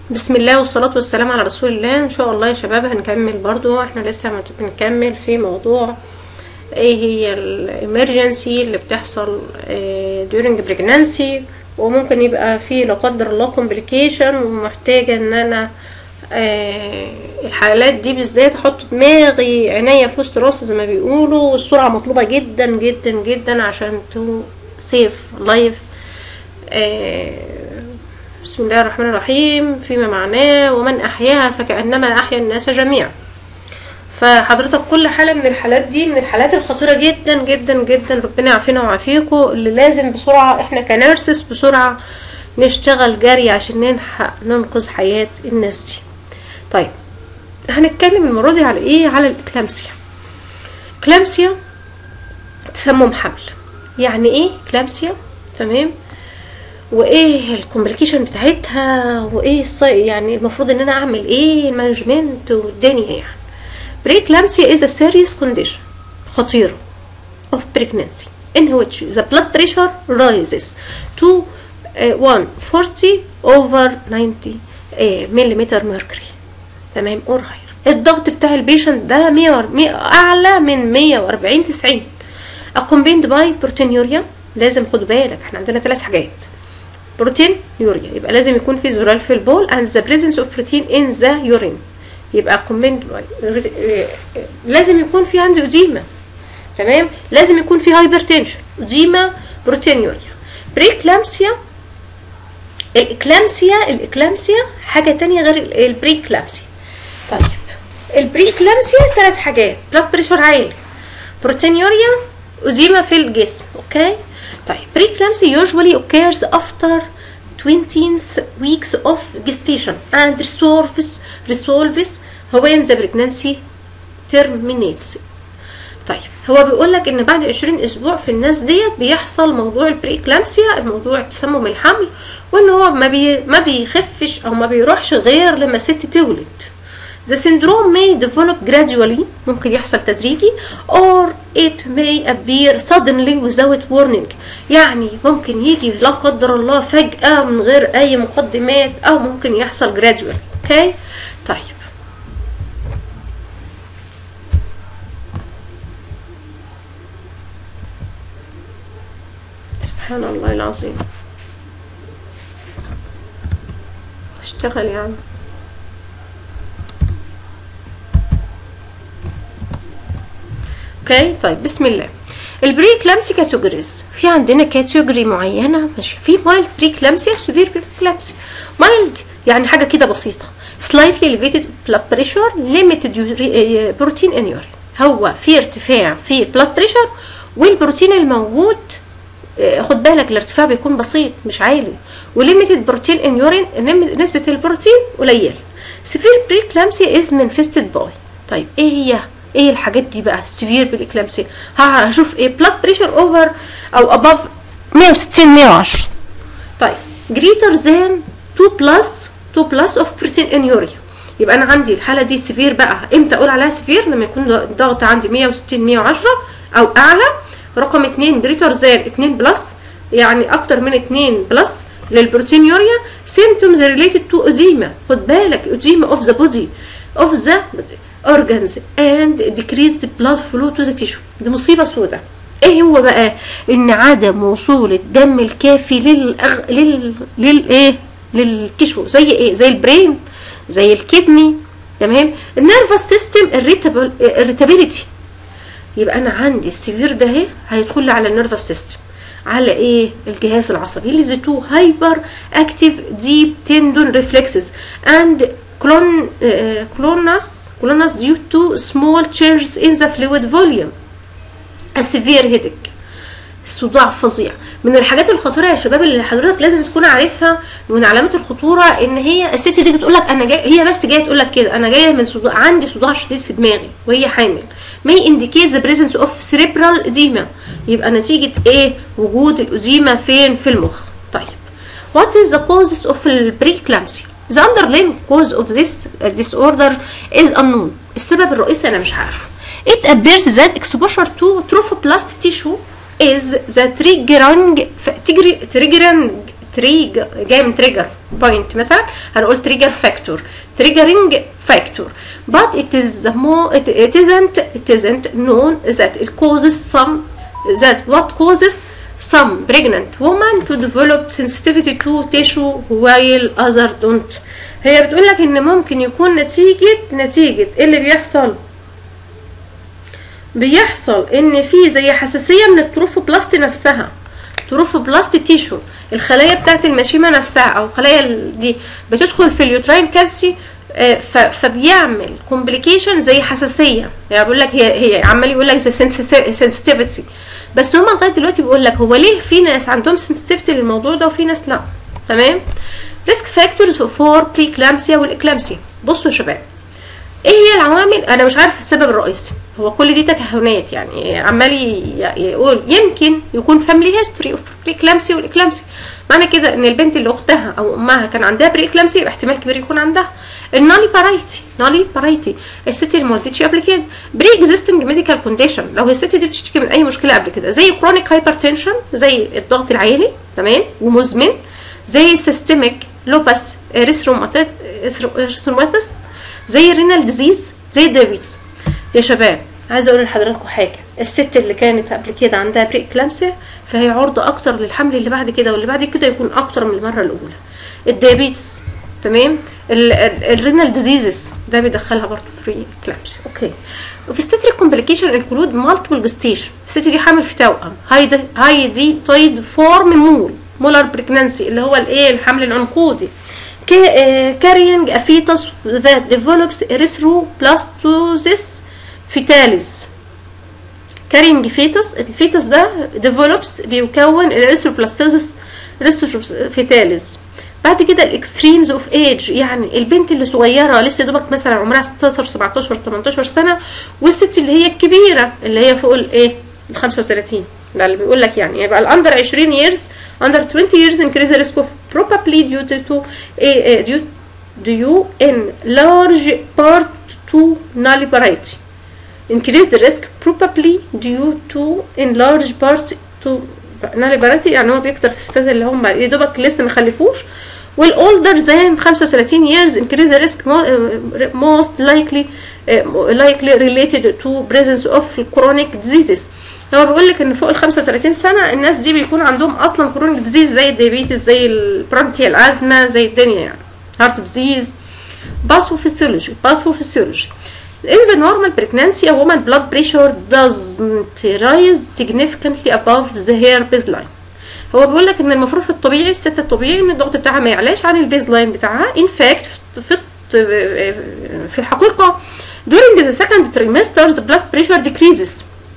بسم الله والصلاة والسلام على رسول الله ان شاء الله يا شباب هنكمل برضو احنا لسه مت- بنكمل في موضوع ايه هي الامرجنسي اللي بتحصل آه، during pregnancy وممكن يبقى في لا قدر الله complication ومحتاجة ان انا آه، الحالات دي بالذات احط دماغي عينيا في وسط راسي زي ما بيقولوا والسرعة مطلوبة جدا جدا جدا عشان تو سيف لايف بسم الله الرحمن الرحيم فيما معناه ومن أحياها فكأنما أحيا الناس جميعا فحضرتك كل حالة من الحالات دي من الحالات الخطيرة جدا جدا جدا ربنا يعافينا ويعافيكم اللي لازم بسرعة احنا كنرسس بسرعة نشتغل جري عشان نلحق ننقذ حياة الناس دي طيب هنتكلم المرة دي على ايه على الإكلامسيا إكلامسيا تسمم حمل يعني ايه إكلامسيا تمام وايه الكومبليكيشن بتاعتها وايه الصي... يعني المفروض ان انا اعمل ايه المانجمنت والدنيا يعني preeclampsia is a serious condition خطيرة of pregnancy in which the blood pressure rises to uh, 140 over 90 uh, millimeter mercury تمام or higher الضغط بتاع البيشنت ده 100 100 اعلى من 140 90 accompanied by proteinuria لازم خد بالك احنا عندنا ثلاث حاجات بروتين يوريا يبقى لازم يكون في زرار في البول and the presence of protein in the urine يبقى combined by لازم يكون في عندي اديمه تمام لازم يكون في هايبرتنشن اديمه بروتين يوريا بريكلامسيا الاكلامسيا الاكلامسيا حاجه تانية غير البريكلامسيا طيب البريكلامسيا ثلاث حاجات بلاد بريشر عالي بروتينيوريا اديمه في الجسم اوكي طيب preeclampsia usually occurs after 20 weeks of gestation and resolves resolves when the pregnancy terminates طيب هو بيقول لك ان بعد 20 اسبوع في الناس ديت بيحصل موضوع البريكلامسيا الموضوع تسمم الحمل وان هو ما بي ما بيخفش او ما بيروحش غير لما الست تولد The syndrome may develop gradually ممكن يحصل تدريجي or it may appear suddenly without warning يعني ممكن يجي لا قدر الله فجأة من غير أي مقدمات أو ممكن يحصل gradually اوكي طيب سبحان الله العظيم اشتغل يا عم اوكي طيب بسم الله البري كلامسي كاتيجوريز في عندنا كاتيجوري معينه ماشي في مايلد بري كلامسي وسيفير بري كلامسي مايلد يعني حاجه كده بسيطه slightly elevated blood pressure limited بروتين in urine هو في ارتفاع في البلاد بريشر والبروتين الموجود آه، خد بالك الارتفاع بيكون بسيط مش عالي وليميتد بروتين ان يورين نسبه البروتين قليله سيفير بري كلامسي از manifested باي طيب ايه هي ايه الحاجات دي بقى سيفير بالاكلامسيا هشوف ايه بلاد بريشر اوفر او اباف 160 110 طيب greater than 2 بلس 2 بلس اوف بروتين ان يوريا يبقى انا عندي الحاله دي سيفير بقى امتى اقول عليها سيفير لما يكون الضغط عندي 160 110 او اعلى رقم 2 greater than 2 بلس يعني اكتر من 2 بلس للبروتين يوريا symptoms related to edema خد بالك edema of the body of the organs and decreased blood flow to the tissue دي مصيبة سودة ايه هو بقى ان عدم وصول الدم الكافي للأغ... لل للايه للتيشو زي ايه زي البرين زي الكدني تمام النيرفس سيستم irritability يبقى انا عندي السيفير ده اهي هيدخل لي على النيرفس سيستم على ايه الجهاز العصبي اللي زي تو هايبر اكتيف ديب تندون ريفلكسز اند كلون كلونس كلونس due to small changes in the fluid volume a severe headache صداع فظيع من الحاجات الخطيره يا شباب اللي حضرتك لازم تكون عارفها من علامات الخطوره ان هي الست دي تقول لك انا جاي هي بس جايه تقول لك كده انا جايه من صداع عندي صداع شديد في دماغي وهي حامل may indicate the presence of cerebral edema يبقى نتيجه ايه وجود الاديمه فين في المخ طيب what is the causes of preeclampsia the underlying cause of this disorder is unknown السبب الرئيسي انا مش عارفه it appears that exposure to trophoblast tissue is the triggering triggering تريج جاي من تريجر بوينت مثلا هنقول تريجر فاكتور تريجرنج فاكتور but it is the more it, it isn't it isn't known that it causes some that what causes some pregnant woman to develop sensitivity to tissue while other don't هي بتقول لك ان ممكن يكون نتيجة نتيجة إيه اللي بيحصل بيحصل ان في زي حساسية من التروفوبلاست نفسها تروفوبلاست تيشو الخلايا بتاعت المشيمة نفسها او خلايا دي بتدخل في اليوتراين كالسي آه، ف- فبيعمل كومبليكيشن زي حساسيه يعني بيقول لك هي هي عمال يقول لك زي سنسيتيفيتي بس هما لغايه دلوقتي بيقول لك هو ليه في ناس عندهم سنسيتيفيتي للموضوع ده وفي ناس لا تمام ريسك فاكتورز فور بريكلامسيا والاكلامسيا بصوا يا شباب ايه هي العوامل انا مش عارفه السبب الرئيسي هو كل دي تكهنات يعني عمال ي- يقول يمكن يكون فاميلي هيستوري اوف بريكلامسي والاكلامسي معنى كده ان البنت اللي اختها او امها كان عندها بريكلامسي يبقى احتمال كبير يكون عندها النالي بارايتي نالي بارايتي الست اللي ما ولدتش قبل كده بري اكزيستنج ميديكال كونديشن لو الست دي بتشتكي من اي مشكله قبل كده زي كرونيك هايبرتنشن زي الضغط العالي تمام ومزمن زي سيستميك لوباس اريثروماتس زي الرينال ديزيز زي الدايابيتس يا شباب عايزه اقول لحضراتكم حاجه الست اللي كانت قبل كده عندها بري اكلامسيا فهي عرضه اكتر للحمل اللي بعد كده واللي بعد كده يكون اكتر من المره الاولى الدايابيتس تمام الرينال ديزيزز ده بيدخلها برضه في بري اكلامسيا اوكي وبستتريك كومبليكيشن انكلود مالتيبل جستيشن الست دي حامل في توأم هاي هاي دي تويد فورم مول مولر بريجنانسي اللي هو الايه الحمل العنقودي carrying a fetus that develops erythroplastosis fetalis carrying fetus الفيتس ده develops بيكون الاريثروبلاستوزيس فيتاليز بعد كده الاكستريمز اوف ايج يعني البنت اللي صغيره لسه دوبك مثلا عمرها 16 17 18 سنه والست اللي هي الكبيره اللي هي فوق الايه ال 35 ده اللي بيقول لك يعني يبقى الاندر 20 years under 20 years increase the risk of probably due to a, due, due in large part to nulliparity increase the risk probably due to in large part to nulliparity يعني هو بيكتر في الستات اللي هم يا دوبك لسه ما خلفوش والاولدر than 35 years increase the risk most likely likely related to presence of chronic diseases هو بيقول لك ان فوق ال 35 سنه الناس دي بيكون عندهم اصلا كرونيك ديزيز زي الديابيتس زي البرونكيال ازمه زي الدنيا يعني هارت ديزيز باثوفيسيولوجي باثوفيسيولوجي In the normal pregnancy, a woman blood pressure doesn't rise significantly above the hair baseline. هو بيقول لك ان المفروض في الطبيعي الست الطبيعي ان الضغط بتاعها ما يعلاش عن البيز لاين بتاعها in fact في في الحقيقه during the second trimester the blood pressure decreases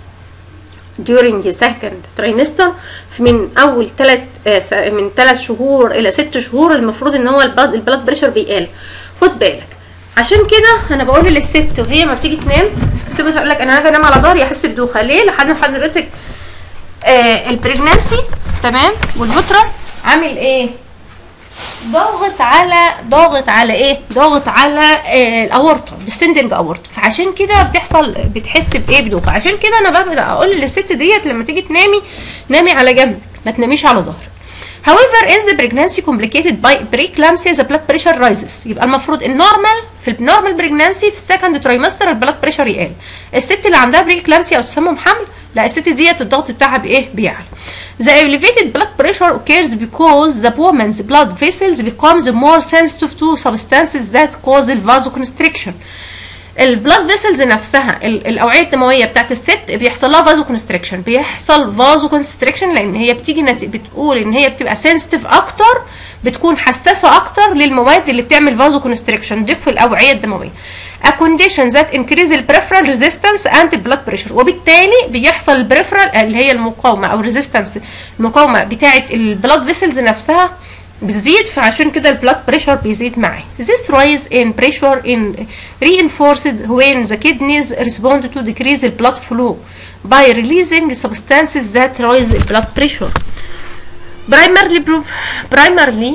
during the second trimester من اول ثلاث من ثلاث شهور الى ست شهور المفروض ان هو البلاد بريشر بيقل خد بالك عشان كده انا بقول للست وهي ما بتيجي تنام الست تيجي تقول لك انا هاجي انام على ظهري احس بدوخه ليه لحد حضرتك آه البريجنانسي تمام واليوترس عامل ايه ضاغط على ضاغط على ايه ضاغط على آه الاورطه ديستندنج اورطه فعشان كده بتحصل بتحس بايه بدوخه عشان كده انا ببدا اقول للست ديت لما تيجي تنامي نامي على جنب ما تناميش على ظهرك However, in the pregnancy complicated by preeclampsia, the blood pressure rises. يبقى المفروض النورمال في النورمال بريجنانسي في السكند ترايمستر البلاد بريشر يقل. الست اللي عندها بريكلامسيا او تسمم حمل لا الست ديت الضغط بتاعها بايه؟ بيعلى. The elevated blood pressure occurs because the woman's blood vessels becomes more sensitive to substances that cause vasoconstriction. البلاد فيسلز نفسها الاوعيه الدمويه بتاعت الست بيحصل لها فازو كونستريكشن بيحصل فازو كونستريكشن لان هي بتيجي نت... بتقول ان هي بتبقى سنسيتيف اكتر بتكون حساسه اكتر للمواد اللي بتعمل فازو كونستريكشن دي في الاوعيه الدمويه a condition that increase the peripheral resistance and blood pressure وبالتالي بيحصل البريفرال اللي هي المقاومه او resistance المقاومه بتاعه البلاد فيسلز نفسها بتزيد فعشان كده البلاد بريشر بيزيد معاه this rise in pressure in reinforced when the kidneys respond to decrease the blood flow by releasing substances that raise the blood pressure primarily primarily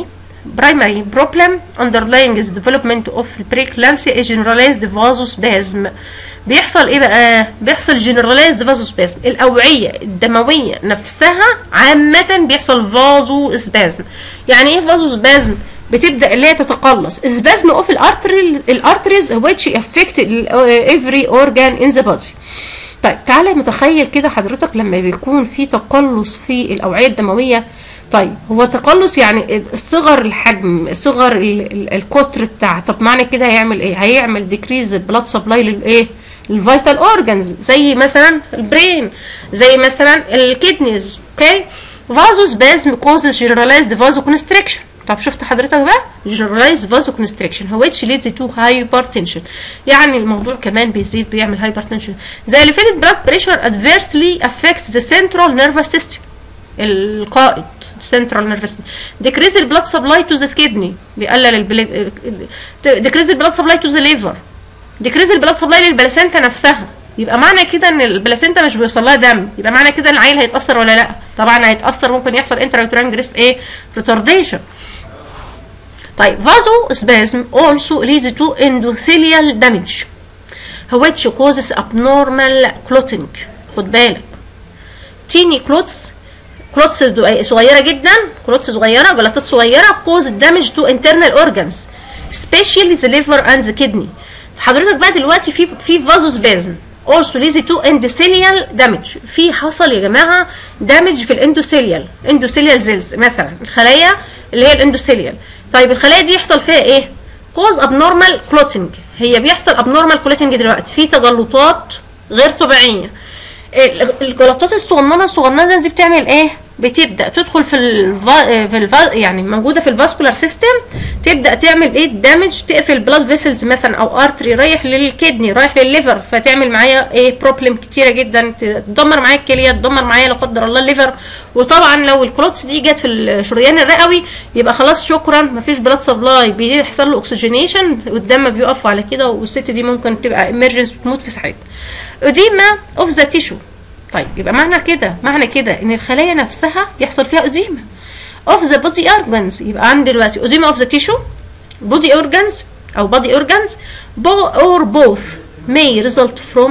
primary problem underlying the development of preeclampsia is generalized vasospasm بيحصل ايه بقى بيحصل generalized vasospasm الاوعيه الدمويه نفسها عامه بيحصل vasospasm يعني ايه vasospasm بتبدا اللي هي تتقلص spasm of الارتري الارتريز which affect every organ in the body طيب تعالى متخيل كده حضرتك لما بيكون في تقلص في الاوعيه الدمويه طيب هو تقلص يعني صغر الحجم صغر ال- ال- القطر بتاع طب معنى كده هيعمل ايه هيعمل ديكريز البلاد سبلاي للايه الفيتال اورجانز زي مثلا البرين زي مثلا الكدنيز اوكي فازوسبازم causes generalized vasoconstriction طب شفت حضرتك بقى generalized vasoconstriction which leads to hypertension يعني الموضوع كمان بيزيد بيعمل hypertension the elevated blood pressure adversely affects the central nervous system القائد central nervous system decrease the blood supply to the kidney بيقلل البلاد decrease the blood supply to the liver decrease the blood supply للبلاسنتا نفسها يبقى معنى كده ان البلاسنتا مش بيوصل لها دم يبقى معنى كده ان العيل هيتاثر ولا لا طبعا هيتاثر ممكن يحصل انترايوتران جريست ايه retardation طيب vasospasm also leads to endothelial damage which causes abnormal clotting خد بالك تيني كلوتس كلوتس صغيره جدا كلوتس صغيره جلطات صغيره cause damage to internal organs especially the liver and the kidney حضرتك بقى دلوقتي في في فازوسبازم also leads to endothelial damage في حصل يا جماعه دامج في الاندوثيليال اندوثيليال زيلز مثلا الخلايا اللي هي الاندوثيليال طيب الخلايا دي يحصل فيها ايه cause abnormal clotting هي بيحصل abnormal clotting دلوقتي في تجلطات غير طبيعيه ال- الجلطات الصغننه الصغننه دي بتعمل ايه بتبدا تدخل في الفا في الفا يعني موجوده في الفاسكولار سيستم تبدا تعمل ايه دامج تقفل بلاد فيسلز مثلا او ارتري رايح للكدني رايح للليفر فتعمل معايا ايه بروبلم كتيره جدا تدمر معايا الكليه تدمر معايا لا قدر الله الليفر وطبعا لو الكلوتس دي جت في الشريان الرئوي يبقى خلاص شكرا مفيش بلاد سبلاي بيحصل له اكسجينيشن والدم بيقف على كده والست دي ممكن تبقى ايمرجنس وتموت في ساعتها اديما اوف ذا تيشو طيب يبقى معنى كده معنى كده ان الخلايا نفسها يحصل فيها اديما اوف ذا بودي اورجانز يبقى عندي دلوقتي اديما اوف ذا تيشو بودي اورجانز او بودي اورجانز اور بوث may result from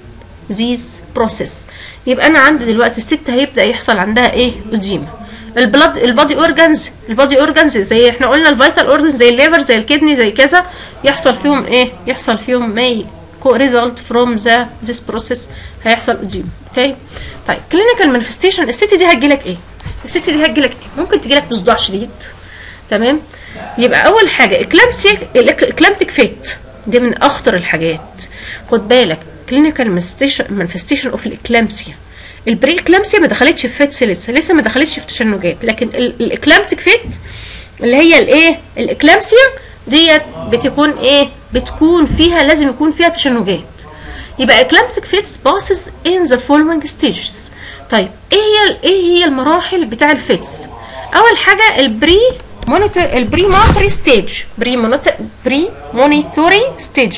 this process يبقى انا عندي دلوقتي الست هيبدا يحصل عندها ايه اديما البلاد البادي اورجانز البادي اورجانز زي احنا قلنا الفيتال اورجانز زي الليفر زي الكدني زي كذا يحصل فيهم ايه يحصل فيهم may result from the this process هيحصل اديما اوكي طيب كلينيكال مانيفستيشن الست دي هتجيلك ايه الست دي هتجيلك ايه ممكن تجيلك بصداع شديد تمام يبقى اول حاجه اكلامسيا الاكلامتيك فيت دي من اخطر الحاجات خد بالك كلينيكال مانيفستيشن اوف الاكلامسيا البري اكلامسيا ما دخلتش في فيتس لسه لسه ما دخلتش في تشنجات لكن الاكلامتيك فيت اللي هي الايه الاكلامسيا ديت بتكون ايه بتكون فيها لازم يكون فيها تشنجات يبقى eclamptic fits passes in the following stages طيب ايه هي ايه هي المراحل بتاع الفيتس اول حاجه البري مونيتور البري مونيتوري ستيج بري مونيتور بري مونيتوري ستيج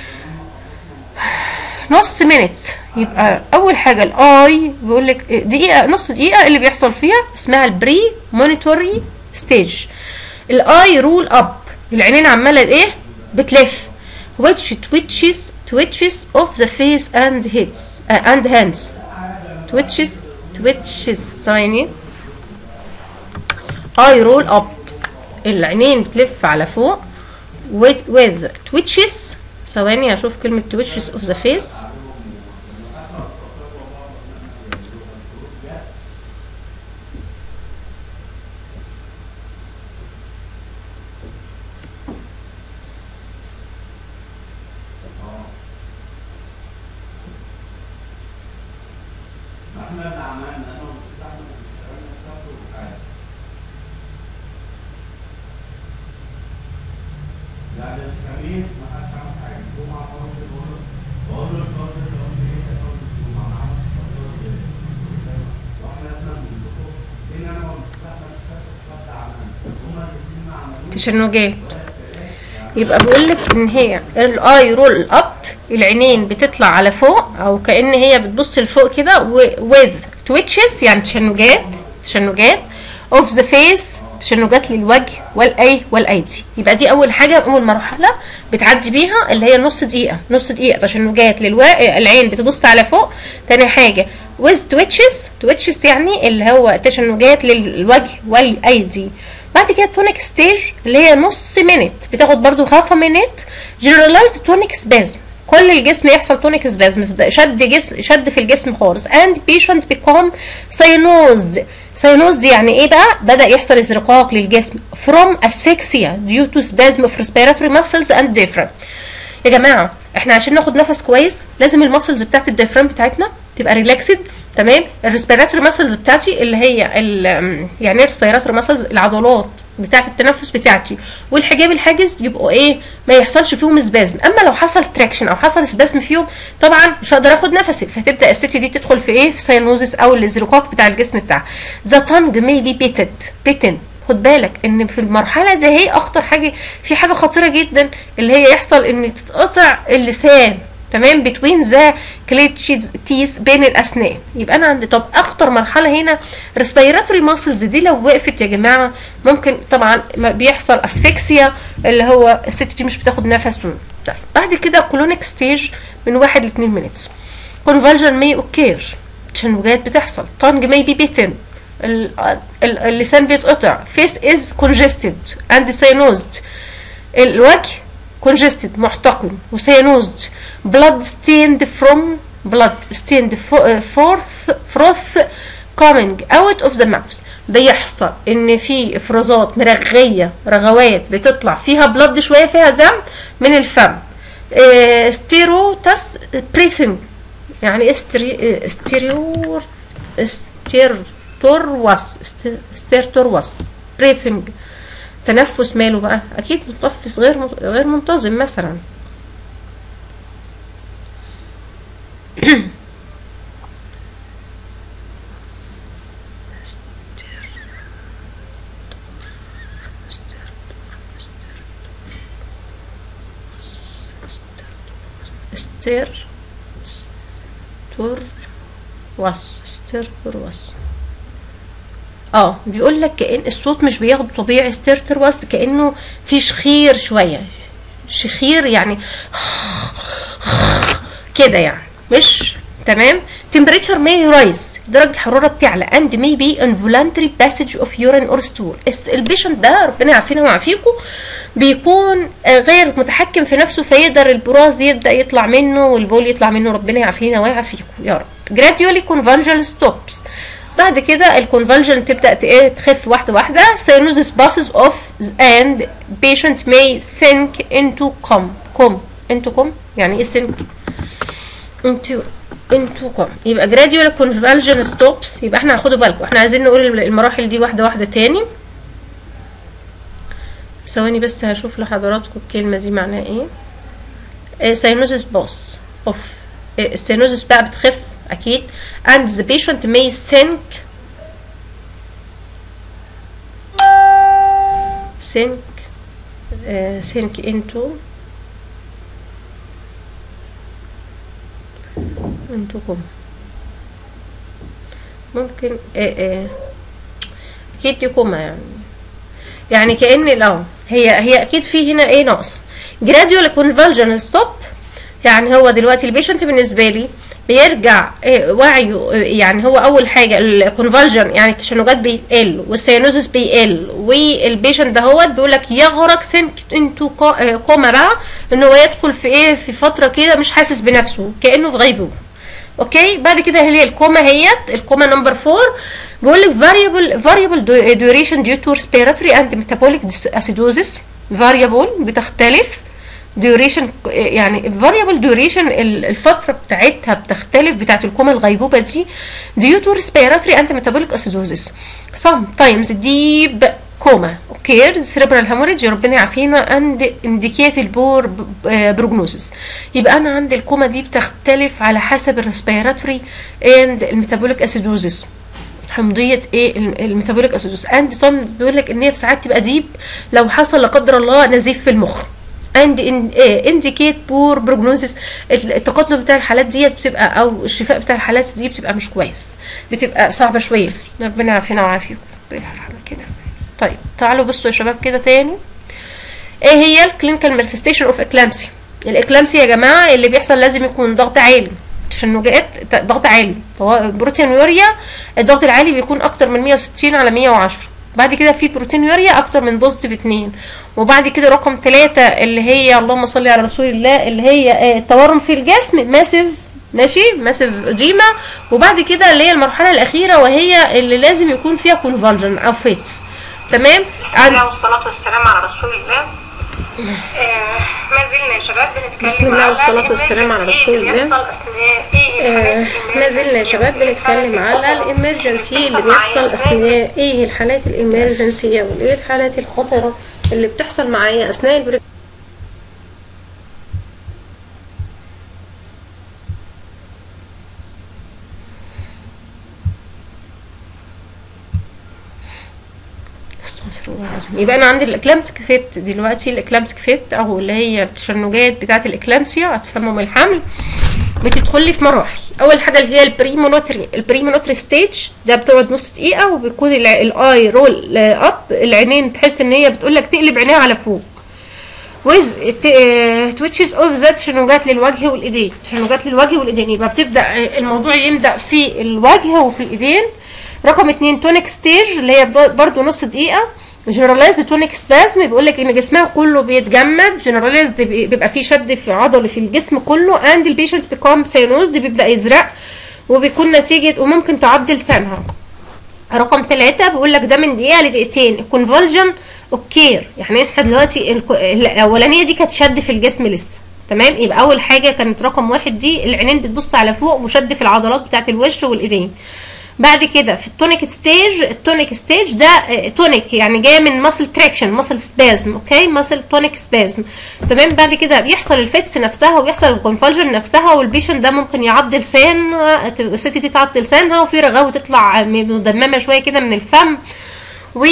نص مينت يبقى اول حاجه الاي بيقول لك دقيقه نص دقيقه اللي بيحصل فيها اسمها البري مونيتوري ستيج الاي رول اب العينين عماله ايه بتلف which twitches twitches of the face and heads uh, and hands twitches twitches ثواني I roll up العينين بتلف على فوق with, with twitches ثواني هشوف كلمة twitches of the face تشنجات يبقى بيقول لك ان هي الاي رول اب العينين بتطلع على فوق او كان هي بتبص لفوق كده with twitches يعني تشنجات تشنجات of the face تشنجات للوجه والاي والايدي يبقى دي اول حاجه اول مرحله بتعدي بيها اللي هي نص دقيقه نص دقيقه تشنجات للوا... العين بتبص على فوق تاني حاجه with twitches twitches يعني اللي هو تشنجات للوجه والايدي بعد كده تونيك ستيج اللي هي نص مينت بتاخد برضو هاف مينت جنرالايزد تونيك سبازم كل الجسم يحصل تونيك سبازم شد جسم شد في الجسم خالص and patient become cyanosed cyanosed يعني ايه بقى بدا يحصل ازرقاق للجسم from asphyxia due to spasm of respiratory muscles and diaphragm يا جماعه احنا عشان ناخد نفس كويس لازم المسلز بتاعت الديافرام بتاعتنا تبقى ريلاكسد تمام الريسبيراتوري مسلز بتاعتي اللي هي ال- يعني ايه ريسبيراتوري مسلز العضلات بتاعه التنفس بتاعتي والحجاب الحاجز يبقوا ايه ما يحصلش فيهم سبازم اما لو حصل تراكشن او حصل سبازم فيهم طبعا مش هقدر اخد نفسي فتبدا الست دي تدخل في ايه في ساينوزس او الازرقاق بتاع الجسم بتاعها ذا تانج مي بي بيتد بيتن خد بالك ان في المرحله دي هي اخطر حاجه في حاجه خطيره جدا اللي هي يحصل ان تتقطع اللسان تمام بتوين ذا كليتشيز تيس بين الاسنان يبقى انا عندي طب اخطر مرحله هنا ريسبيراتوري ماسلز دي لو وقفت يا جماعه ممكن طبعا ما بيحصل اسفكسيا اللي هو الست دي مش بتاخد نفس طيب بعد كده كلونيك ستيج من واحد ل 2 مينتس كونفالجن مي اوكير تشنجات بتحصل تونج مي بي بيتن ال- ال- اللسان بيتقطع فيس از كونجستد اند ساينوزد الوجه congested محتقن وسيانوزد blood stained from blood stained fo- forth froth coming out of the mouth بيحصل ان في افرازات مرغيه رغوات بتطلع فيها بلد شويه فيها دم من الفم ستيروتاس بريثنج يعني ايه ستري- ستيريو ستيرتوروس ستيرتوروس بريثنج تنفس ماله بقى اكيد متنفس غير غير منتظم مثلا ستير تور وس ستير تور وس اه بيقول لك كأن الصوت مش بياخد طبيعي ستيرتر وس كأنه في شخير شوية شخير يعني كده يعني مش تمام temperature may rise درجة الحرارة بتعلى and may be involuntary passage of urine or stool الس- البيشنت ده ربنا يعافينا ويعافيكم بيكون آه، غير متحكم في نفسه فيقدر البراز يبدأ يطلع منه والبول يطلع منه ربنا يعافينا ويعافيكم يا رب gradually convulsion stops بعد كده الكونفالجن تبدا ت- ايه تخف واحده واحده cyanosis passes off and patient may sink into com com into com يعني ايه sink into into com يبقى gradual convulsion stops يبقى احنا هاخدوا بالكم احنا عايزين نقول المراحل دي واحده واحده تاني ثواني بس هشوف لحضراتكم الكلمه دي معناها ايه ساينوزيس باس اوف الساينوزيس بقى بتخف اكيد and the patient may sink sink uh, sink into into coma ممكن آه آه اكيد دي كوما يعني يعني كأن لا هي هي اكيد في هنا ايه ناقصه gradual convulsion stop يعني هو دلوقتي البيشنت بالنسبه لي بيرجع إيه وعيه إيه يعني هو اول حاجه الكونفالجن يعني التشنجات بيقل والسيانوزس بيقل والبيشنت دهوت بيقول لك يغرق سنك انتو كوما بقى ان هو يدخل في ايه في فتره كده مش حاسس بنفسه كانه في غيبوبه اوكي بعد كده هي الكوما هيت الكوما نمبر 4 بيقول لك variable variable duration due to respiratory and metabolic acidosis variable بتختلف duration يعني variable duration الفترة بتاعتها بتختلف بتاعت الكوما الغيبوبة دي due to respiratory and metabolic acidosis sometimes deep coma occurred cerebral hemorrhage ربنا يعافينا and indicate البور prognosis يبقى انا عندي الكوما دي بتختلف على حسب الريسبيراتوري and الميتابوليك acidosis حمضيه ايه الميتابوليك اسيدوز اند توم بيقول لك ان هي في ساعات تبقى ديب لو حصل لا قدر الله نزيف في المخ اند انديكيت بور بروجنوزيس التقدم بتاع الحالات ديت بتبقى او الشفاء بتاع الحالات دي بتبقى مش كويس بتبقى صعبه شويه ربنا يعافينا ويعافيكم كده طيب تعالوا بصوا يا شباب كده تاني ايه هي الكلينيكال مانيفستيشن اوف اكلامسي الاكلامسي يا جماعه اللي بيحصل لازم يكون ضغط عالي تشنجات ضغط عالي هو بروتين يوريا الضغط العالي بيكون اكتر من 160 على 110 بعد كده في بروتين يوريا اكتر من بوزيتيف 2 وبعد كده رقم 3 اللي هي اللهم صل على رسول الله اللي هي آه، التورم في الجسم ماسيف ماشي ماسيف اديما وبعد كده اللي هي المرحله الاخيره وهي اللي لازم يكون فيها كونفالجن او فيتس تمام بسم الله والصلاة والسلام على رسول الله آه ما زلنا يا شباب بنتكلم بسم الله على والصلاة والسلام على الإمرجنسي رسول اللي الله. بيحصل أثناء إيه آه، الحالات ما زلنا يا شباب بنتكلم على الامرجنسي اللي بيحصل اثناء ايه الحالات الامرجنسيه وايه الحالات الخطره اللي بتحصل معايا اثناء البريك استغفر الله العظيم يبقى انا عندي الاكلامتيك فيت دلوقتي الاكلامتيك فيت او اللي هي التشنجات بتاعه الاكلامسيا تسمم الحمل بتدخل لي في مراحل اول حاجه اللي هي البريمونوتري البريمونوتري ستيج ده بتقعد نص دقيقه وبيكون الع- الاي رول اب العينين تحس ان هي بتقول لك تقلب عينيها على فوق ويز تويتشز اوف ذات تشنجات للوجه والايدين تشنجات للوجه والايدين يبقى بتبدا آه، الموضوع يبدا في الوجه وفي الايدين رقم اتنين تونيك ستيج اللي هي ب- برضو نص دقيقه جنرالايزد تونيك سباسم بيقول لك ان جسمها كله بيتجمد جنرالايزد بيبقى فيه شد في عضلي في الجسم كله اند البيشنت بيكون سينوزد بيبدا يزرق وبيكون نتيجه وممكن تعض لسانها رقم ثلاثة بيقول لك ده من دقيقة لدقيقتين الكونفولجن اوكير يعني احنا دلوقتي الك- الاولانية دي كانت شد في الجسم لسه تمام يبقى اول حاجة كانت رقم واحد دي العينين بتبص على فوق وشد في العضلات بتاعت الوش والايدين بعد كده في التونيك ستيج التونيك ستيج ده آه، تونيك يعني جايه من ماسل تراكشن ماسل سبازم اوكي ماسل تونيك سبازم تمام بعد كده بيحصل الفيتس نفسها وبيحصل الكونفولجن نفسها والبيشنت ده ممكن يعض لسان آه، الست دي تعض لسانها وفي رغاوه تطلع مدممه شويه كده من الفم و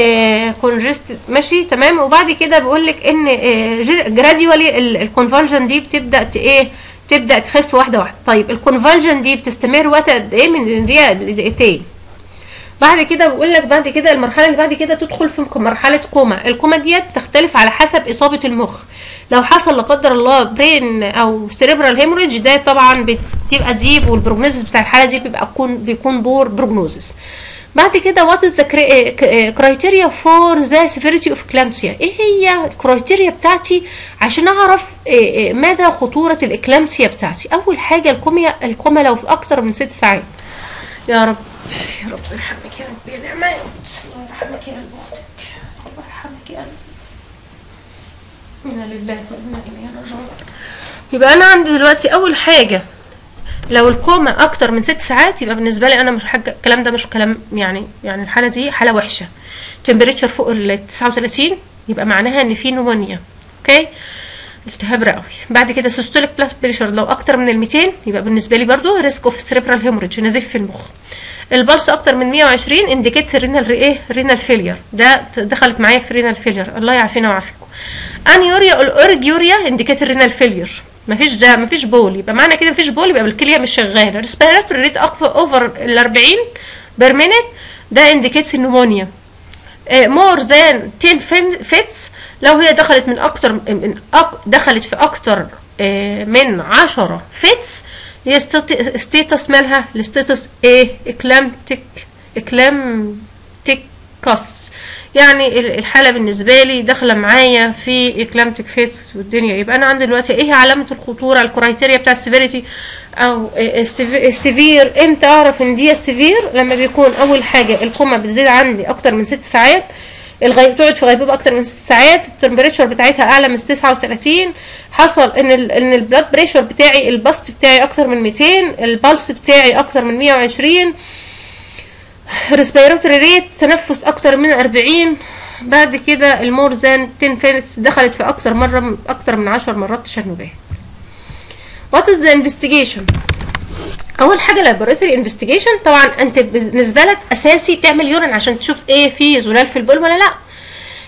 كونجست ماشي تمام وبعد كده بيقول لك ان جراديوالي الكونفولجن دي بتبدا ت- ايه تبدا تخف واحده واحده طيب الكونفولجن دي بتستمر وقت قد ايه من دقيقه لدقيقتين بعد كده بيقول لك بعد كده المرحله اللي بعد كده تدخل في مرحله كوما الكوما ديت تختلف على حسب اصابه المخ لو حصل لا قدر الله برين او سيريبرال هيموريدج ده طبعا بتبقى ديب والبروجنوزس بتاع الحاله دي بيبقى بيكون بيكون بور بروجنوزس بعد كده وات از ذا كرايتيريا فور ذا سيفيريتي اوف كلامسيا ايه هي الكرايتيريا بتاعتي عشان اعرف إيه إيه مدى خطوره الاكلامسيا بتاعتي اول حاجه الكوميا الكوما لو في اكتر من ست ساعات يا رب يا رب ارحمك يا رب يا نعمات الله يرحمك يا قلب اختك الله يرحمك يا قلب انا لله وانا اليه راجعون يبقى انا عندي دلوقتي اول حاجه لو الكوما اكتر من ست ساعات يبقى بالنسبه لي انا مش حاجه الكلام ده مش كلام يعني يعني الحاله دي حاله وحشه تمبريتشر فوق ال 39 يبقى معناها ان في نمونيا اوكي التهاب رئوي بعد كده سيستوليك بلاد بريشر لو اكتر من ال 200 يبقى بالنسبه لي برضو ريسك اوف سيريبرال هيموريدج نزيف في المخ البلس اكتر من 120 انديكيت رينال ايه رينال فيلير ده دخلت معايا في رينال فيلير الله يعافينا ويعافيكم انيوريا الاورجيوريا انديكيت رينال فيلير مفيش ده مفيش بول يبقى معنى كده مفيش بول يبقى الكليه مش شغاله ريسبيراتوري ريت اوفر ال 40 بير مينيت ده انديكيتس النمونيا مور ذان 10 فيتس لو هي دخلت من اكتر من أك دخلت في اكتر آه، من 10 فيتس هي ستيتس مالها الستيتس ايه اكلامتيك اكلامتيكس يعني ال- الحالة بالنسبة لي داخلة معايا في اكلامتيك فيتس والدنيا يبقى انا عندي دلوقتي ايه علامة الخطورة الكرايتيريا بتاع السيفيريتي او السيفير امتى اعرف ان دي السيفير لما بيكون اول حاجة الكوما بتزيد عندي اكتر من ست ساعات الغي... تقعد في غيبوبه اكتر من ست ساعات التمبريتشر بتاعتها اعلى من 39 حصل ان ال... ان البلاد بريشر بتاعي الباست بتاعي اكتر من 200 البلس بتاعي اكتر من 120 ريسبيراتوري ريت تنفس اكتر من 40 بعد كده المور ذان 10 فينتس دخلت في اكتر مره اكتر من 10 مرات تشنجات وات از ذا انفستيجيشن اول حاجه لابوراتوري انفستيجيشن طبعا انت بالنسبه لك اساسي تعمل يورين عشان تشوف ايه في زلال في البول ولا لا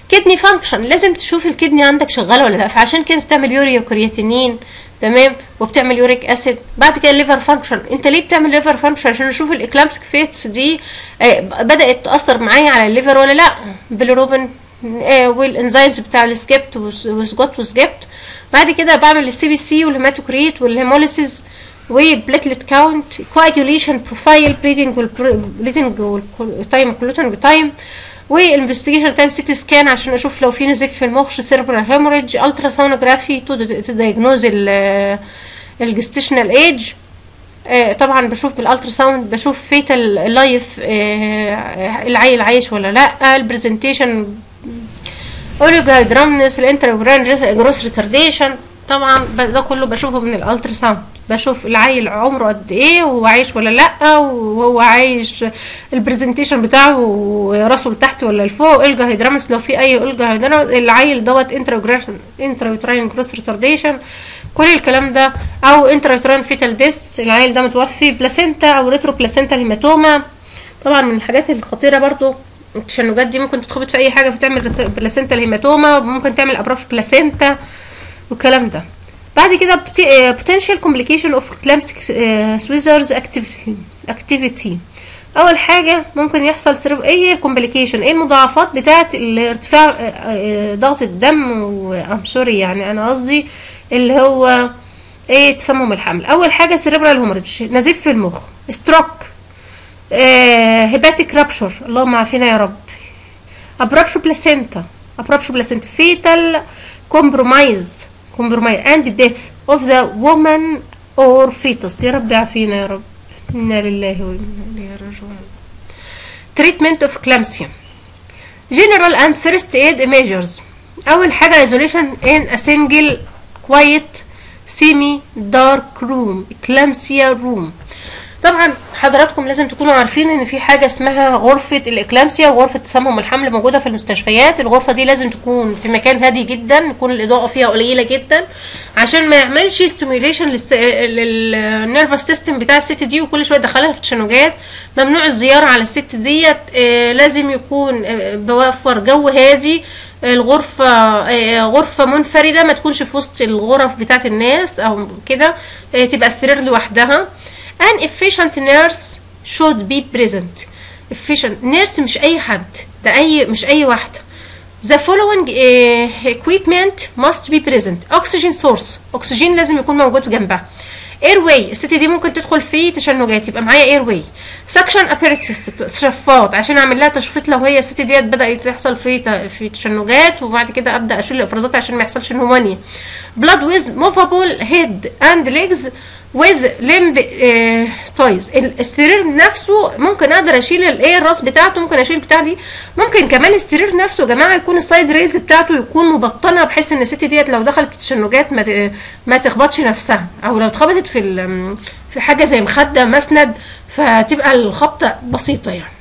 كدني فانكشن لازم تشوف الكدني عندك شغاله ولا لا فعشان كده بتعمل يوريا كرياتينين تمام وبتعمل يوريك اسيد بعد كده الليفر فانكشن انت ليه بتعمل ليفر فانكشن عشان نشوف الاكلامسك فيتس دي آه بدات تاثر معايا على الليفر ولا لا بالروبن آه والانزيمز بتاع السكيبت وسجوت وسجيبت بعد كده بعمل السي بي سي والهيماتوكريت والهيموليسيس وبليتلت كاونت كواجوليشن بروفايل بليدنج والبليدنج والتايم كلوتنج تايم والانفستيجيشن تايم سيتي سكان عشان اشوف لو في نزيف في المخ سيربرال هيموريدج الترا سونوجرافي تو دايجنوز الجستيشنال ايج طبعا بشوف بالالترا ساوند بشوف فيتال لايف العيل عايش ولا لا البرزنتيشن اوريجايدرامنس الانتراجران جروس ريتارديشن طبعا ده كله بشوفه من الالترا ساوند بشوف العيل عمره قد ايه وهو عايش ولا لا وهو عايش البرزنتيشن بتاعه راسه لتحت ولا لفوق الجا هيدرامس لو في اي الجا هيدرامس العيل دوت انترايوتراين جروس ريتارديشن كل الكلام ده او انترايوتراين فيتال ديس العيل ده متوفي بلاسينتا او ريترو بلاسينتا هيماتوما طبعا من الحاجات الخطيره برضو التشنجات دي ممكن تتخبط في اي حاجه فتعمل بلاسينتا الهيماتوما ممكن تعمل ابراش بلاسينتا والكلام ده بعد كده potential complication of eclamptic Swizer's activity activity اول حاجه ممكن يحصل سرب ايه هي الكومبليكيشن ايه المضاعفات بتاعه ارتفاع ضغط الدم ام سوري يعني انا قصدي اللي هو ايه تسمم الحمل اول حاجه سيريبرال هومرج نزيف في المخ ستروك هيباتيك رابشر اللهم عافينا يا رب ابرابشو بلاسينتا ابرابشو بلاسينتا فيتال كومبرومايز compromise and death of the woman or fetus يا رب يعافينا يا رب إنا لله وإنا إليه راجعون treatment of eclampsia general and first aid measures أول حاجة isolation in a single quiet semi dark room eclampsia room طبعا حضراتكم لازم تكونوا عارفين ان في حاجه اسمها غرفه الاكلامسيا وغرفه تسمم الحمل موجوده في المستشفيات الغرفه دي لازم تكون في مكان هادي جدا يكون الاضاءه فيها قليله جدا عشان ما يعملش ستيميوليشن للنيرفس سيستم بتاع الست دي وكل شويه دخلها في تشنجات ممنوع الزياره على الست ديت آه لازم يكون آه بوفر جو هادي الغرفة آه غرفة منفردة ما تكونش في وسط الغرف بتاعت الناس او كده تبقى سرير لوحدها an efficient nurse should be present efficient nurse مش اي حد ده اي مش اي واحده the following uh, equipment must be present oxygen source اكسجين لازم يكون موجود جنبها airway الست دي ممكن تدخل في تشنجات يبقى معايا airway suction apparatus شفاط عشان اعمل لها تشفيط لو هي الست ديت بدات يحصل في في تشنجات وبعد كده ابدا اشيل الافرازات عشان ما يحصلش نمونيا blood with movable head and legs with limb تويز السرير نفسه ممكن اقدر اشيل الايه الراس بتاعته ممكن اشيل بتاع دي ممكن كمان السرير نفسه يا جماعه يكون السايد ريز بتاعته يكون مبطنه بحيث ان الست ديت لو دخلت التشنجات ما ما تخبطش نفسها او لو اتخبطت في في حاجه زي مخده مسند فتبقى الخبطه بسيطه يعني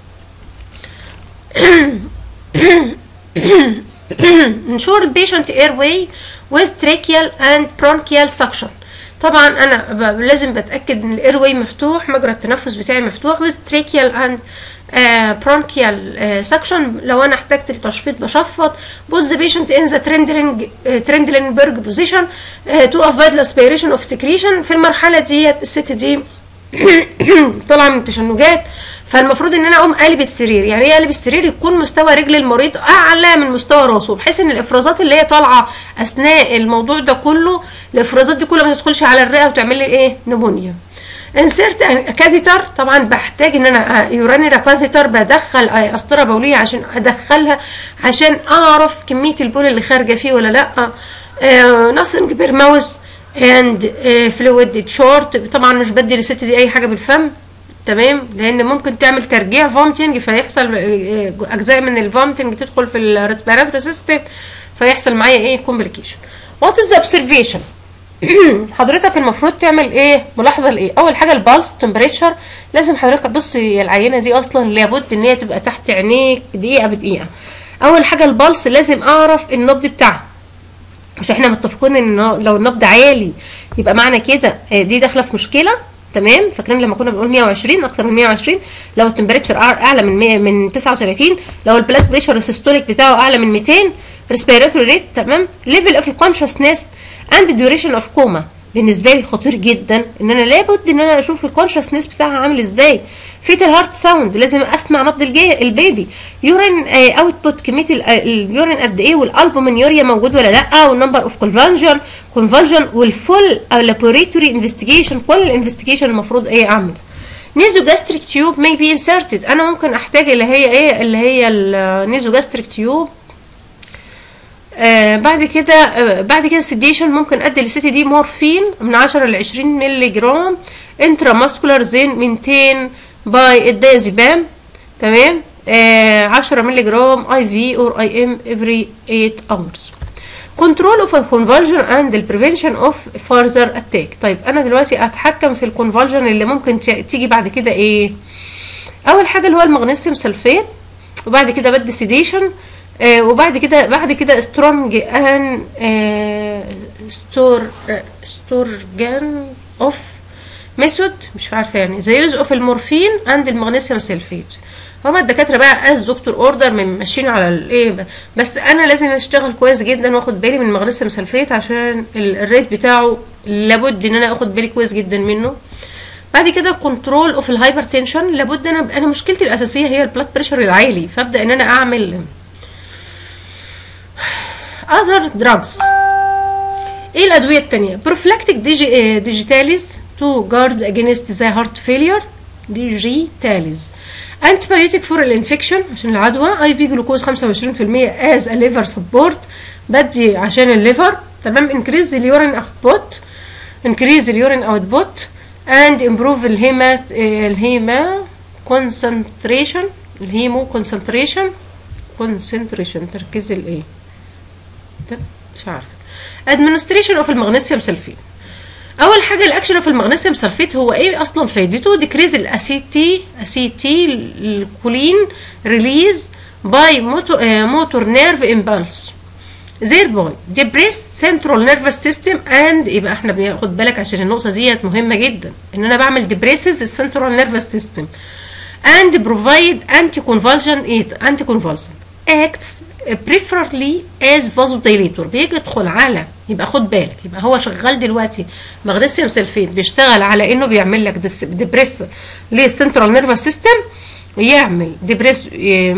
ensure البيشنت airway with tracheal and bronchial suction طبعا انا ب... لازم بتاكد ان الايرواي مفتوح مجرى التنفس بتاعي مفتوح with tracheal and برونكيال سكشن لو انا احتجت التشفيط بشفط بوز ذا بيشنت ان ذا ترندلينج ترندلينبرج بوزيشن تو افويد الاسبيريشن اوف سكريشن في المرحله ديت الست دي طالعه من التشنجات فالمفروض ان انا اقوم قالب السرير يعني ايه قالب السرير يكون مستوى رجل المريض اعلى من مستوى راسه بحيث ان الافرازات اللي هي طالعه اثناء الموضوع ده كله الافرازات دي كلها ما تدخلش على الرئه وتعمل لي ايه نمونيا انسيرت كاثيتر طبعا بحتاج ان انا يورانيرا كاثيتر بدخل قسطره بوليه عشان ادخلها عشان اعرف كميه البول اللي خارجه فيه ولا لا ناثينج بير ماوس اند فلويد شورت طبعا مش بدي للست دي اي حاجه بالفم تمام لان ممكن تعمل ترجيع فومتنج فيحصل اجزاء من الفومتنج تدخل في الريسبيراتوري سيستم فيحصل معايا ايه كومبليكيشن وات از اوبزرفيشن حضرتك المفروض تعمل ايه ملاحظه لايه اول حاجه البالس تمبريتشر لازم حضرتك تبص العينه دي اصلا لابد ان هي تبقى تحت عينيك دقيقه بدقيقه اول حاجه البالس لازم اعرف النبض بتاعها مش احنا متفقين ان لو النبض عالي يبقى معنى كده دي داخله في مشكله تمام فاكرين لما كنا بنقول 120 اكتر من 120 لو التمبريتشر اعلى من 100 من 39 لو البلاد بريشر السيستوليك بتاعه اعلى من 200 ريسبيراتوري ريت تمام ليفل اوف الكونشسنس اند ديوريشن اوف كوما بالنسبه لي خطير جدا ان انا لابد ان انا اشوف الكونشسنس بتاعها عامل ازاي فيتال هارت ساوند لازم اسمع نبض الجي البيبي يورين اوت بوت كميه ال- اليورين قد ايه والالبومين يوريا موجود ولا لا والنمبر اوف كونفالجن كونفالجن والفول لابوريتوري انفستيجيشن كل الانفستيجيشن المفروض ايه اعمل نيزو جاستريك تيوب may be inserted انا ممكن احتاج اللي هي ايه اللي هي النيزو جاستريك تيوب آه بعد كده آه بعد كده سيديشن ممكن ادي للست دي مورفين من 10 ل 20 مللي جرام انترا ماسكولار زين من 200 باي الدايزيبام تمام آه 10 مللي جرام اي في اور اي ام افري 8 hours كنترول اوف الكونفالجن اند البريفنشن اوف فارذر اتاك طيب انا دلوقتي اتحكم في الكونفالجن اللي ممكن ت- تيجي بعد كده ايه اول حاجه اللي هو المغنيسيوم سلفيت وبعد كده بدي سيديشن آه وبعد كده بعد كده سترونج ان آه ستور آه ستورجان اوف ميثود مش عارفه يعني ذا يوز اوف المورفين اند المغنيسيوم سلفيت هما الدكاتره بقى از دكتور اوردر ماشيين على الايه ب- بس انا لازم اشتغل كويس جدا واخد بالي من المغنيسيوم سلفيت عشان ال- الريت بتاعه لابد ان انا اخد بالي كويس جدا منه بعد كده كنترول اوف الهايبر تنشن لابد انا انا مشكلتي الاساسيه هي البلاد بريشر العالي فابدا ان انا اعمل other drugs ايه الادويه التانية بروفلاكتيك ديجي ديجيتاليز تو جارد اجينست ذا هارت فيلير ديجيتاليز انتبيوتيك فور الانفكشن عشان العدوى اي في جلوكوز 25% از ا ليفر سبورت بدي عشان الليفر تمام انكريز اليورين اوتبوت انكريز اليورين اوتبوت اند امبروف الهيما الهيما كونسنتريشن الهيمو كونسنتريشن كونسنتريشن تركيز الايه ده مش عارفه administration اوف المغنيسيوم سلفيت اول حاجه الاكشن اوف المغنيسيوم سلفيت هو ايه اصلا فايدته ديكريز الاسيتي اسيتي الكولين ريليز باي موتور نيرف امبالس thereby depress central nervous system and يبقى احنا بناخد بالك عشان النقطه ديت مهمه جدا ان انا بعمل depresses السنترال nervous system and provide anticonvulsion aid anticonvulsant acts preferably as vasodilator بيجي يدخل على يبقى خد بالك يبقى هو شغال دلوقتي مغنيسيوم سلفيت بيشتغل على انه بيعمل لك ديبريس للسنترال نيرفس سيستم يعمل ديبريس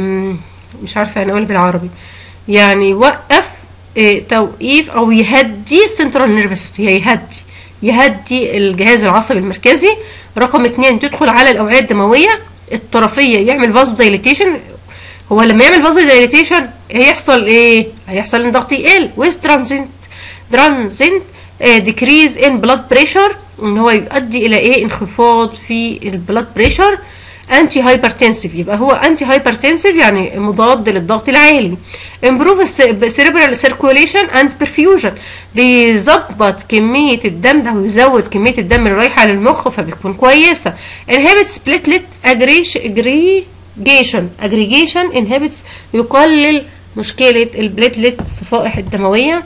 مش عارفه انا اقول بالعربي يعني يوقف اه توقيف او يهدي السنترال نيرفس سيستم يهدي يهدي الجهاز العصبي المركزي رقم اتنين تدخل على الاوعيه الدمويه الطرفيه يعمل فازو دايليتيشن هو لما يعمل فازو دايليتيشن هيحصل ايه هيحصل ان ضغط يقل ويز ترانزنت ترانزنت ديكريز ان بلاد بريشر ان هو يؤدي الى ايه انخفاض في البلاد بريشر انتي هايبرتنسيف يبقى هو انتي هايبرتنسيف يعني مضاد للضغط العالي امبروف سيريبرال سيركوليشن اند برفيوجن بيظبط كميه الدم او يزود كميه الدم اللي رايحه للمخ فبتكون كويسه انهبت بليتلت اجريش اجريجيشن اجريجيشن انهبتس يقلل مشكله البليتلت الصفائح الدمويه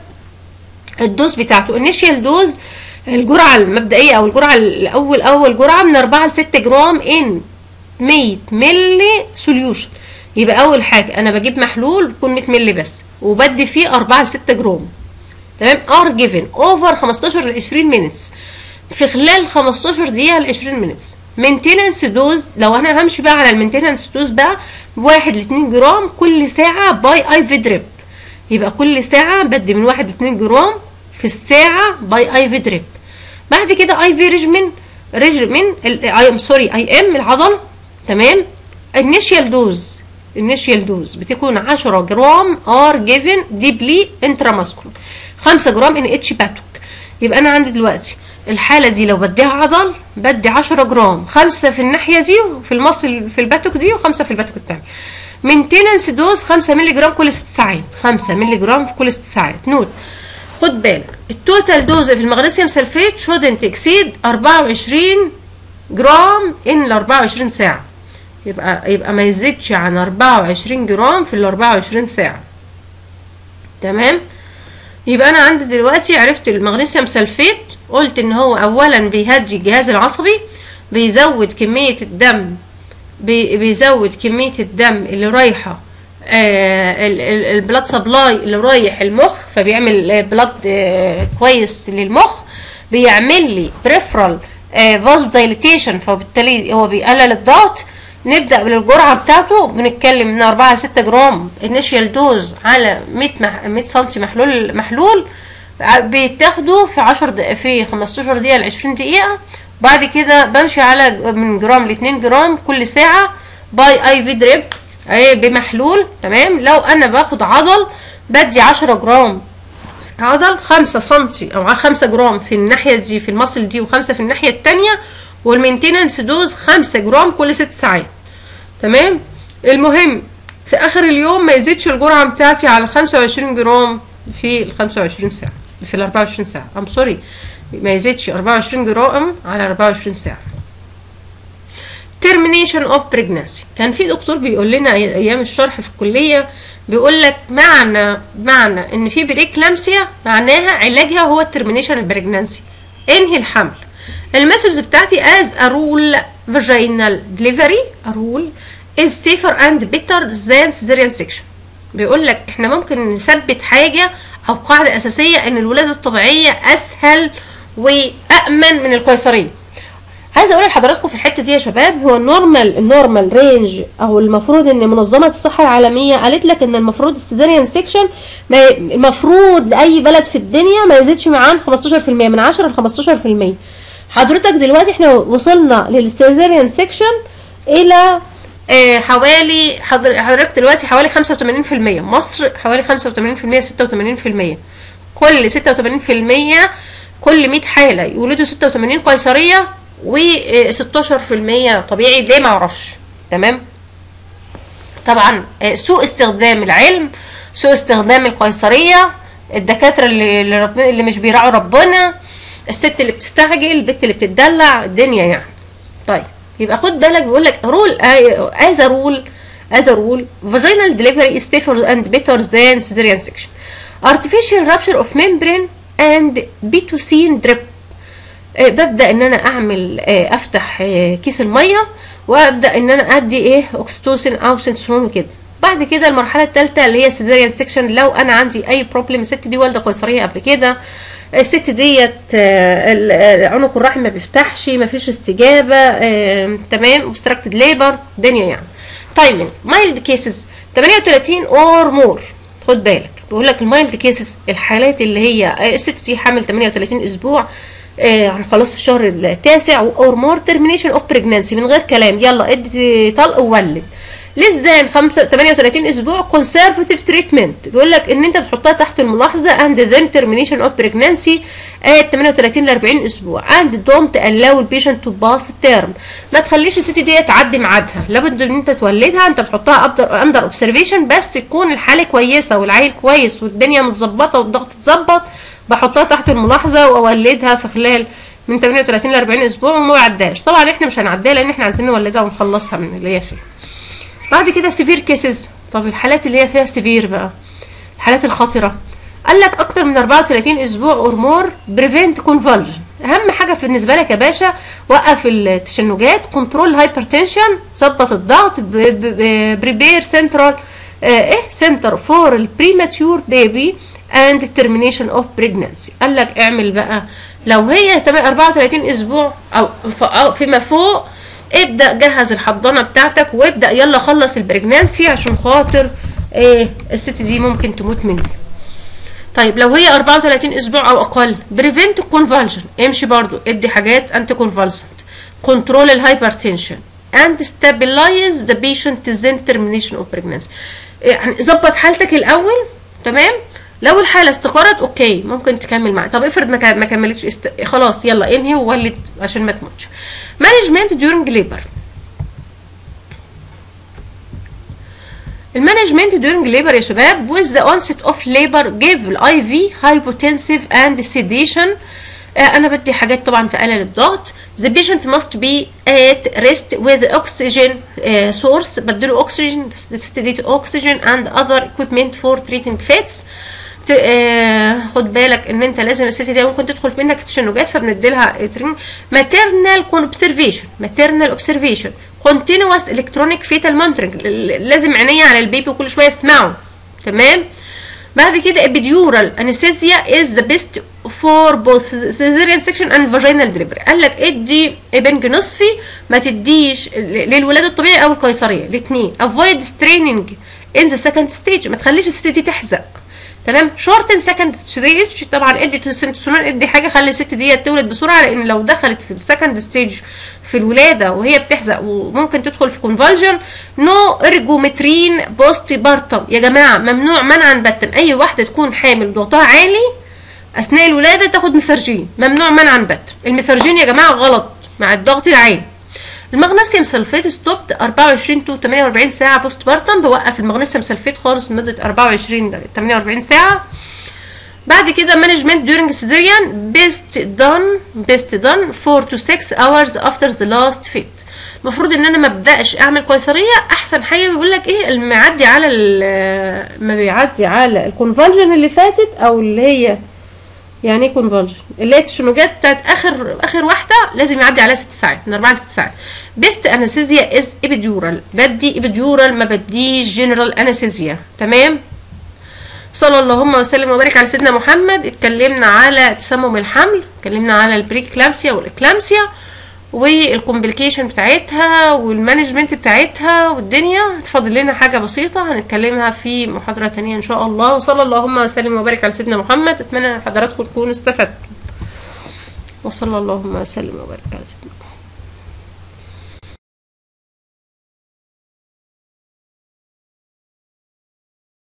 الدوز بتاعته انيشيال دوز الجرعه المبدئيه او الجرعه الاول اول جرعه من 4 ل 6 جرام ان 100 ملي سوليوشن يبقى اول حاجه انا بجيب محلول بيكون 100 ملي بس وبدي فيه 4 ل 6 جرام تمام ار جيفن اوفر 15 ل 20 مينتس في خلال 15 دقيقه ل 20 مينتس مينتيننس دوز لو انا همشي بقى على المينتيننس دوز بقى بواحد ل 2 جرام كل ساعه باي اي في دريب يبقى كل ساعه بدي من 1 ل 2 جرام في الساعه باي اي في دريب بعد كده اي في ريجمن ريجمن اي ام سوري اي ام العضل تمام انيشيال دوز انيشيال دوز بتكون 10 جرام ار جيفن ديبلي انتراماسكولار 5 جرام ان اتش باتوك يبقى انا عندي دلوقتي الحاله دي لو بديها عضل بدي 10 جرام خمسة في الناحيه دي في المصل في الباتوك دي وخمسة في الباتوك الثاني مينتيننس دوز 5 مللي جرام كل 6 ساعات 5 مللي جرام في كل 6 ساعات نوت خد بالك التوتال دوز في المغنيسيوم سلفيت شودنت اكسيد 24 جرام ان ال 24 ساعه يبقى يبقى ما يزيدش عن 24 جرام في ال 24 ساعه تمام يبقى انا عندي دلوقتي عرفت المغنيسيوم سلفيت قلت ان هو اولا بيهدي الجهاز العصبي بيزود كميه الدم بي- بيزود كميه الدم اللي رايحه البلاد سبلاي اللي رايح المخ فبيعمل بلاد كويس للمخ بيعمل لي بريفرال فازو دايليتيشن فبالتالي هو بيقلل الضغط نبدا بالجرعه بتاعته بنتكلم من 4 ل 6 جرام انيشيال دوز على 100 مح... 100 سم محلول محلول ع- بيتاخدوا في 10 دقائق في 15 دقيقه ل 20 دقيقه بعد كده بمشي على ج- من جرام ل 2 جرام كل ساعه باي اي في دريب ايه بمحلول تمام لو انا باخد عضل بدي 10 جرام عضل 5 سنتي او 5 جرام في الناحيه دي في المصل دي وخمسة في الناحيه التانية والمينتيننس دوز 5 جرام كل 6 ساعات تمام المهم في اخر اليوم ما يزيدش الجرعه بتاعتي على 25 جرام في ال 25 ساعه في ال 24 ساعه ام سوري ما يزيدش 24 جرام على 24 ساعه termination of pregnancy كان في دكتور بيقول لنا ايام الشرح في الكليه بيقول لك معنى معنى ان في بريكلامسيا معناها علاجها هو termination البريجنانسي انهي الحمل الميثودز بتاعتي as a rule vaginal delivery a rule is safer and better than cesarean section بيقول لك احنا ممكن نثبت حاجه او قاعده اساسيه ان الولاده الطبيعيه اسهل وامن من القيصريه عايزه اقول لحضراتكم في الحته دي يا شباب هو النورمال النورمال رينج او المفروض ان منظمه الصحه العالميه قالت لك ان المفروض السيزاريان سيكشن ما المفروض لاي بلد في الدنيا ما يزيدش عن 15% من 10 ل 15% حضرتك دلوقتي احنا وصلنا للسيزاريان سيكشن الى آه، حوالي حضر- حضرتك دلوقتي حوالي 85% مصر حوالي 85% 86% كل 86% كل 100 حالة يولدوا 86 قيصرية و 16% طبيعي ليه ما اعرفش تمام طبعا آه، سوء استخدام العلم سوء استخدام القيصرية الدكاترة اللي اللي, رب... اللي مش بيراعوا ربنا الست اللي بتستعجل البت اللي بتدلع الدنيا يعني طيب يبقى خد بالك بيقول لك رول از رول as a rule vaginal delivery is safer and better than cesarean section artificial rupture of membrane and pitocin drip آه، ببدا ان انا اعمل آه، افتح آه، كيس الميه وابدا ان انا ادي ايه اوكسيتوسين او سنسون وكده بعد كده المرحله الثالثه اللي هي سيزاريان سيكشن لو انا عندي اي بروبلم الست دي والده قيصريه قبل كده الست ديت آه، ال- آه، عنق الرحم ما بيفتحش ما فيش استجابه آه، تمام اوبستراكتد ليبر دنيا يعني تايمينج مايلد كيسز 38 اور مور خد بالك بيقول لك المايلد كيسز الحالات اللي هي آه، الست دي حامل 38 اسبوع آه، هنخلص في الشهر التاسع اور مور ترمينيشن اوف بريجنانسي من غير كلام يلا ادي طلق وولد لسه 5 38 اسبوع كونسرفتيف تريتمنت بيقول لك ان انت بتحطها تحت الملاحظه اند ذن ترمينيشن اوف بريجنانسي ات 38 ل 40 اسبوع اند دونت الاو البيشنت تو باس التيرم ما تخليش الست دي تعدي ميعادها لابد ان انت تولدها انت بتحطها اندر اندر اوبزرفيشن بس تكون الحاله كويسه والعيل كويس والدنيا متظبطه والضغط اتظبط بحطها تحت الملاحظه واولدها في خلال من 38 ل 40 اسبوع وما يعداش طبعا احنا مش هنعديها لان احنا عايزين نولدها ونخلصها من اللي هي فيه بعد كده سيفير كيسز طب الحالات اللي هي فيها سيفير بقى الحالات الخطره قال لك اكتر من 34 اسبوع اور مور بريفنت كونفولجن اهم حاجه بالنسبه لك يا باشا وقف التشنجات كنترول هايبرتنشن ظبط الضغط بريبير سنترال ايه سنتر فور البريماتيور بيبي اند termination اوف pregnancy قال لك اعمل بقى لو هي تم- 34 اسبوع او ف- أو فيما فوق ابدا جهز الحضانه بتاعتك وابدا يلا خلص البريجنانسي عشان خاطر ايه الست دي ممكن تموت مني طيب لو هي 34 اسبوع او اقل بريفنت كونفالجن امشي برضو ادي حاجات انتي كونفالسنت كنترول الهايبرتنشن and stabilize the patient then termination of pregnancy يعني ظبط حالتك الاول تمام لو الحاله استقرت اوكي ممكن تكمل معاها طب افرض ما كا- ما كملتش است... خلاص يلا انهي وولد عشان ما تموتش مانجمنت during labor المانجمنت during labor يا شباب with the onset of labor give IV hypotensive and sedation آه، انا بدي حاجات طبعا تقلل الضغط the patient must be at rest with oxygen آه، source بديله oxygen الست دي oxygen and other equipment for treating fats ت- آه، خد بالك ان انت لازم الست دي ممكن تدخل منك تشنجات فبنديلها ماتيرنال اوبسرفيشن ماتيرنال اوبسرفيشن كونتينوس الكترونيك فيتال مونترنج لازم عينيا على البيبي وكل شويه اسمعه تمام بعد كده ابيديورال انستيزيا از ذا بيست فور بوث سيزيريان سيكشن اند فاجينال دليفري قال لك ادي ابنج نصفي ما تديش للولاده الطبيعي او القيصريه الاثنين افويد ستريننج ان ذا سكند ستيج ما تخليش الست دي تحزق تمام شورتن سكند ستيج طبعا ادي تستوستيرون ادي حاجه خلي الست دي تولد بسرعه لان لو دخلت في السكند ستيج في الولاده وهي بتحزق وممكن تدخل في كونفالجن نو ارجومترين بوست بارتم يا جماعه ممنوع منعا باتا اي واحده تكون حامل ضغطها عالي اثناء الولاده تاخد مسرجين ممنوع منعا باتا المسرجين يا جماعه غلط مع الضغط العالي المغنيسيوم سلفيت ستوبت 24 تو 48 ساعه بوست بارتم بوقف المغنيسيوم سلفيت خالص لمده 24 48 ساعه بعد كده مانجمنت during cesarean best done best done 4 to 6 hours after the last fit المفروض ان انا ما ابداش اعمل قيصريه احسن حاجه بيقول لك ايه المعدي على ما بيعدي على الكونفالجن اللي فاتت او اللي هي يعني ايه كونفالجن اللي هي التشنجات بتاعت اخر اخر واحده لازم يعدي عليها 6 ساعات من 4 ل 6 ساعات بيست انستيزيا از ابيديورال بدي ابيديورال ما بديش جنرال انستيزيا تمام صلى اللهم وسلم وبارك على سيدنا محمد اتكلمنا على تسمم الحمل اتكلمنا على البريكلامسيا والاكلامسيا والكومبليكيشن بتاعتها والمانجمنت بتاعتها والدنيا فاضل لنا حاجه بسيطه هنتكلمها في محاضره تانية ان شاء الله وصلى اللهم وسلم وبارك على سيدنا محمد اتمنى حضراتكم تكونوا استفدتوا وصلى اللهم وسلم وبارك على سيدنا محمد